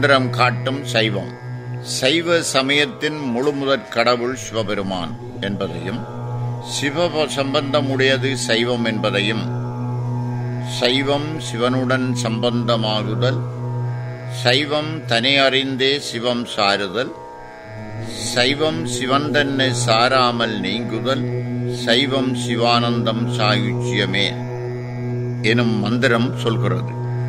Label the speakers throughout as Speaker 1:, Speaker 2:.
Speaker 1: இம்மந்திரம் காட்டும் சைவம் சைவ சமயத்தின் முழுமுதற் கடவுள் சிவபெருமான் என்பதையும் சிவ சம்பந்தமுடையது சைவம் என்பதையும் சைவம் சிவனுடன் சம்பந்தமாகுதல் சைவம் தனி அறிந்தே சிவம் சாருதல் சைவம் சிவன் தன்னை சாராமல் நீங்குதல் சைவம் சிவானந்தம் சாயுச்சியமே எனும் மந்திரம் சொல்கிறது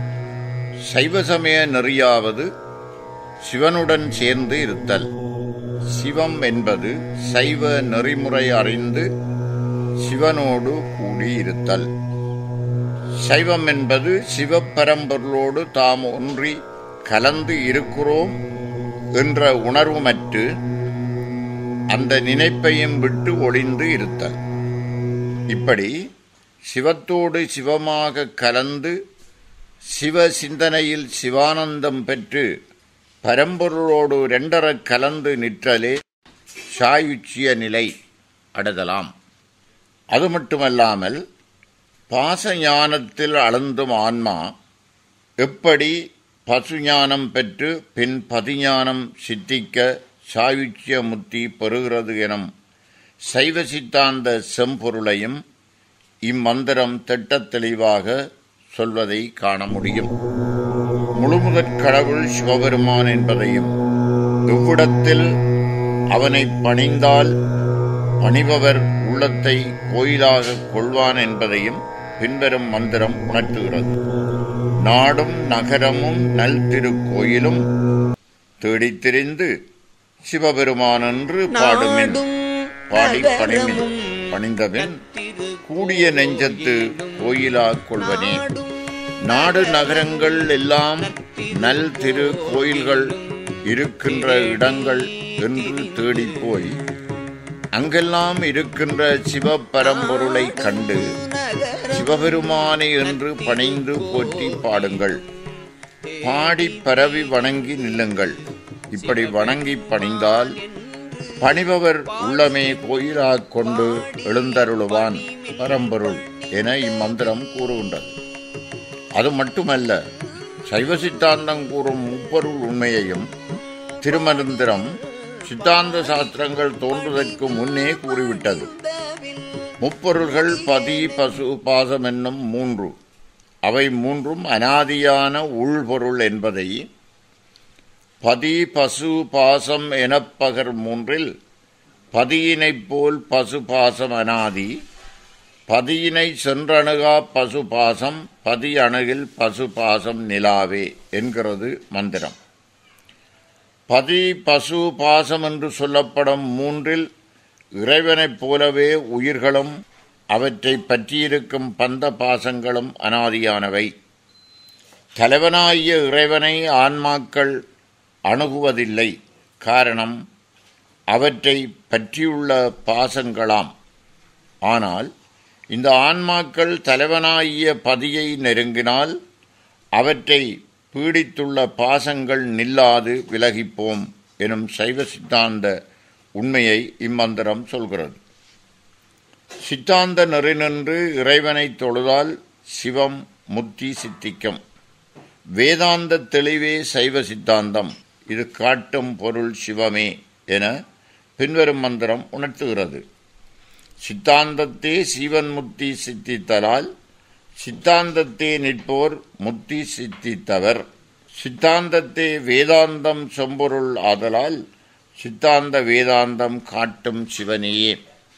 Speaker 1: சைவ சமய நெறியாவது சிவனுடன் சேர்ந்து இருத்தல் சிவம் என்பது சைவ நெறிமுறை அறிந்து சிவனோடு கூடியிருத்தல் சைவம் என்பது சிவப்பரம்பொருளோடு தாம் ஒன்றி கலந்து இருக்கிறோம் என்ற உணர்வுமற்று அந்த நினைப்பையும் விட்டு ஒளிந்து இருத்தல் இப்படி சிவத்தோடு சிவமாக கலந்து சிவ சிந்தனையில் சிவானந்தம் பெற்று பரம்பொருளோடு ரெண்டரக் கலந்து நிற்றலே சாயுச்சிய நிலை அடைதலாம் அது மட்டுமல்லாமல் பாச ஞானத்தில் அளந்தும் ஆன்மா எப்படி பசுஞானம் பெற்று பின் பதிஞானம் சித்திக்க சாயுச்சிய முத்தி பெறுகிறது எனும் சைவ சித்தாந்த செம்பொருளையும் இம்மந்திரம் திட்டத் தெளிவாக சொல்வதை காண முடியும் முழுமுதற் கடவுள் சிவபெருமான் என்பதையும் இவ்விடத்தில் அவனை பணிந்தால் பணிபவர் உள்ளத்தை கோயிலாக கொள்வான் என்பதையும் பின்வரும் மந்திரம் உணர்த்துகிறது நாடும் நகரமும் நல் திருக்கோயிலும் தேடித் திரிந்து சிவபெருமான் என்று பாடுமின் பாடி பணிமின் பணிந்தபின் கூடிய நெஞ்சத்து கோயிலா கொள்வனே நாடு நகரங்கள் எல்லாம் நல் திரு கோயில்கள் இருக்கின்ற இடங்கள் என்று தேடிப் போய் அங்கெல்லாம் இருக்கின்ற சிவபரம்பொருளை கண்டு சிவபெருமானை என்று பணிந்து போற்றி பாடுங்கள் பாடி பரவி வணங்கி நில்லுங்கள் இப்படி வணங்கி பணிந்தால் பணிபவர் உள்ளமே கோயிலாக் கொண்டு எழுந்தருளுவான் பரம்பொருள் என இம்மந்திரம் கூறுகின்றது அது மட்டுமல்ல சைவ சித்தாந்தம் கூறும் முப்பொருள் உண்மையையும் திருமந்திரம் சித்தாந்த சாஸ்திரங்கள் தோன்றுவதற்கு முன்னே கூறிவிட்டது முப்பொருள்கள் பதி பசு பாசம் என்னும் மூன்று அவை மூன்றும் அனாதியான உள்பொருள் என்பதை பதி பசு பாசம் எனப்பகர் மூன்றில் பதியினைப் போல் பசு பாசம் அனாதி பதியினை சென்றணுகா பசு பாசம் பதி அணுகில் பசு பாசம் நிலாவே என்கிறது மந்திரம் பதி பசு பாசம் என்று சொல்லப்படும் மூன்றில் இறைவனைப் போலவே உயிர்களும் அவற்றை பற்றியிருக்கும் பந்த பாசங்களும் அனாதியானவை தலைவனாகிய இறைவனை ஆன்மாக்கள் அணுகுவதில்லை காரணம் அவற்றை பற்றியுள்ள பாசங்களாம் ஆனால் இந்த ஆன்மாக்கள் தலைவனாகிய பதியை நெருங்கினால் அவற்றை பீடித்துள்ள பாசங்கள் நில்லாது விலகிப்போம் எனும் சைவ சித்தாந்த உண்மையை இம்மந்திரம் சொல்கிறது சித்தாந்த நெறி நின்று இறைவனை தொழுதால் சிவம் முத்தி சித்திக்கும் வேதாந்த தெளிவே சைவ சித்தாந்தம் இது காட்டும் பொருள் சிவமே என பின்வரும் மந்திரம் உணர்த்துகிறது சித்தாந்தத்தே சீவன் முத்தி சித்தித்தலால் சித்தாந்தத்தே நிற்போர் முத்தி சித்தித்தவர் சித்தாந்தத்தே வேதாந்தம் செம்பொருள் ஆதலால் சித்தாந்த வேதாந்தம் காட்டும் சிவனையே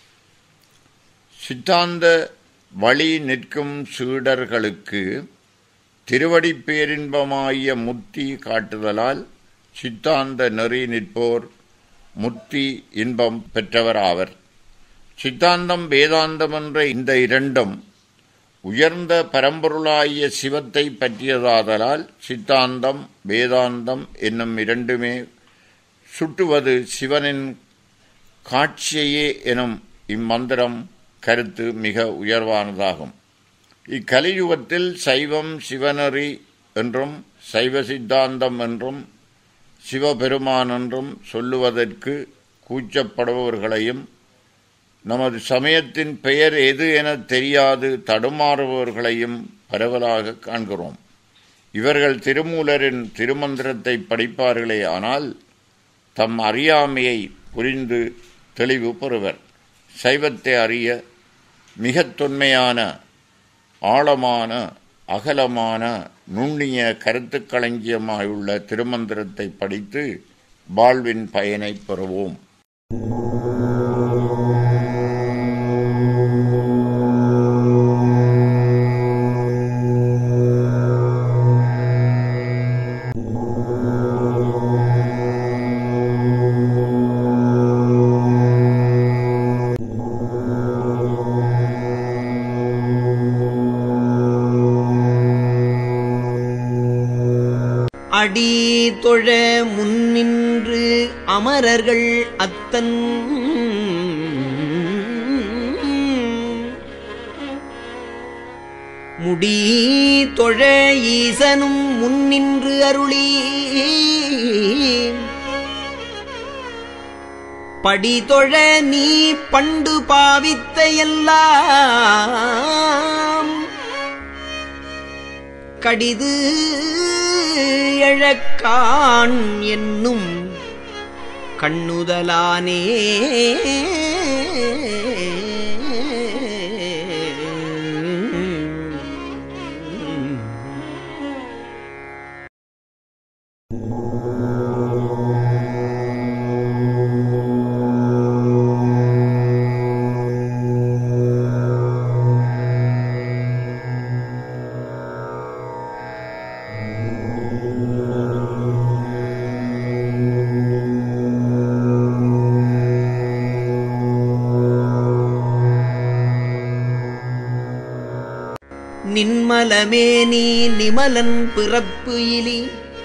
Speaker 1: சித்தாந்த வழி நிற்கும் சீடர்களுக்கு திருவடி பேரின்பமாகிய முத்தி காட்டுதலால் சித்தாந்த நெறி நிற்போர் முத்தி இன்பம் பெற்றவர் ஆவர் சித்தாந்தம் வேதாந்தம் என்ற இந்த இரண்டும் உயர்ந்த பரம்பொருளாகிய சிவத்தை பற்றியதாதலால் சித்தாந்தம் வேதாந்தம் என்னும் இரண்டுமே சுட்டுவது சிவனின் காட்சியையே எனும் இம்மந்திரம் கருத்து மிக உயர்வானதாகும் இக்கலியுகத்தில் சைவம் சிவனறி என்றும் சைவ சித்தாந்தம் என்றும் சிவபெருமான் என்றும் சொல்லுவதற்கு கூச்சப்படுபவர்களையும் நமது சமயத்தின் பெயர் எது என தெரியாது தடுமாறுபவர்களையும் பரவலாக காண்கிறோம் இவர்கள் திருமூலரின் திருமந்திரத்தை படிப்பார்களே ஆனால் தம் அறியாமையை புரிந்து தெளிவு பெறுவர் சைவத்தை அறிய மிகத் தொன்மையான ஆழமான அகலமான நுண்ணிய கருத்துக்களஞ்சியமாயுள்ள திருமந்திரத்தை படித்து வாழ்வின் பயனை பெறுவோம்
Speaker 2: அடி தொழ முன்னின்று அமரர்கள் அத்தன் முடி தொழ ஈசனும் முன்னின்று அருளி படிதொழ நீ பண்டு பாவித்த எல்லாம் கடிது எழக்கான் என்னும் கண்ணுதலானே நின்மலமே நீ நிமலன் பிறப்பு இலி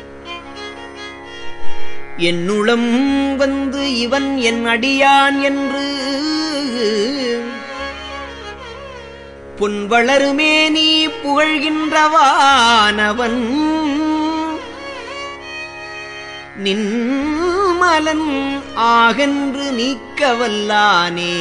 Speaker 2: என்னுளம் வந்து இவன் என் அடியான் என்று பொன்வளருமே நீ புகழ்கின்றவானவன் நின்மலன் ஆகென்று நீக்கவல்லானே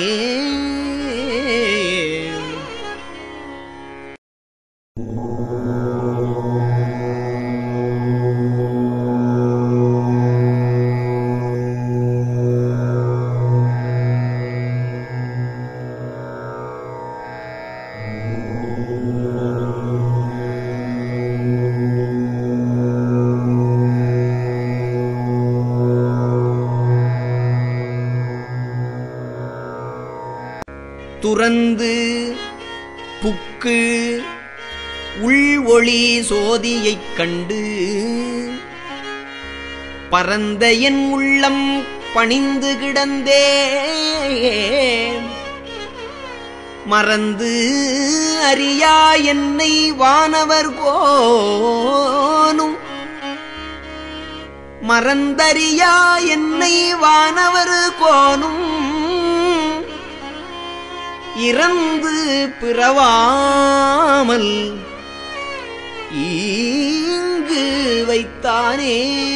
Speaker 2: துறந்து புக்கு உள் ஒளி சோதியைக் கண்டு பரந்த என் உள்ளம் பணிந்து கிடந்தே மறந்து அறியா என்னை வானவர் கோனும் மறந்தறியா என்னை வானவர் கோனும் இறந்து பிறவாமல் ஈங்கு வைத்தானே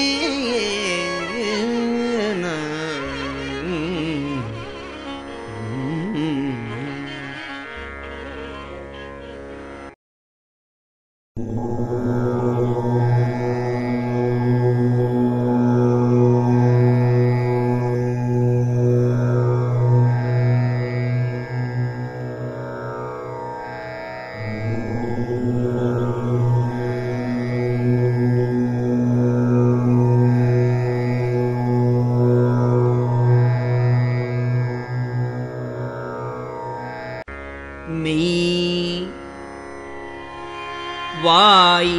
Speaker 2: மெய் வாய்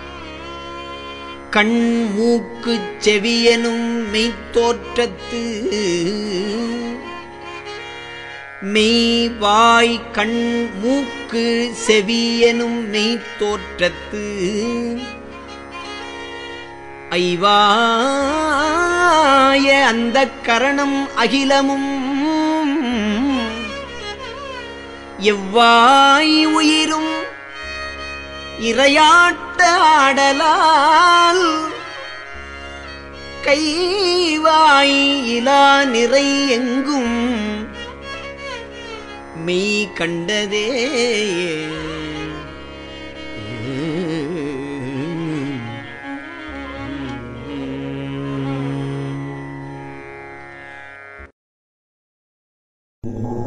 Speaker 2: கண் மூக்கு செவியனும் மெய்த்தோற்றத்து மெய் வாய் கண் மூக்கு செவியனும் மெய்த்தோற்றத்து ஐவாய அந்த கரணம் அகிலமும் எவ்வாய் உயிரும் இரையாட்ட ஆடலால் கைவாய் இலா நிறை எங்கும் மெய் கண்டதே
Speaker 1: Thank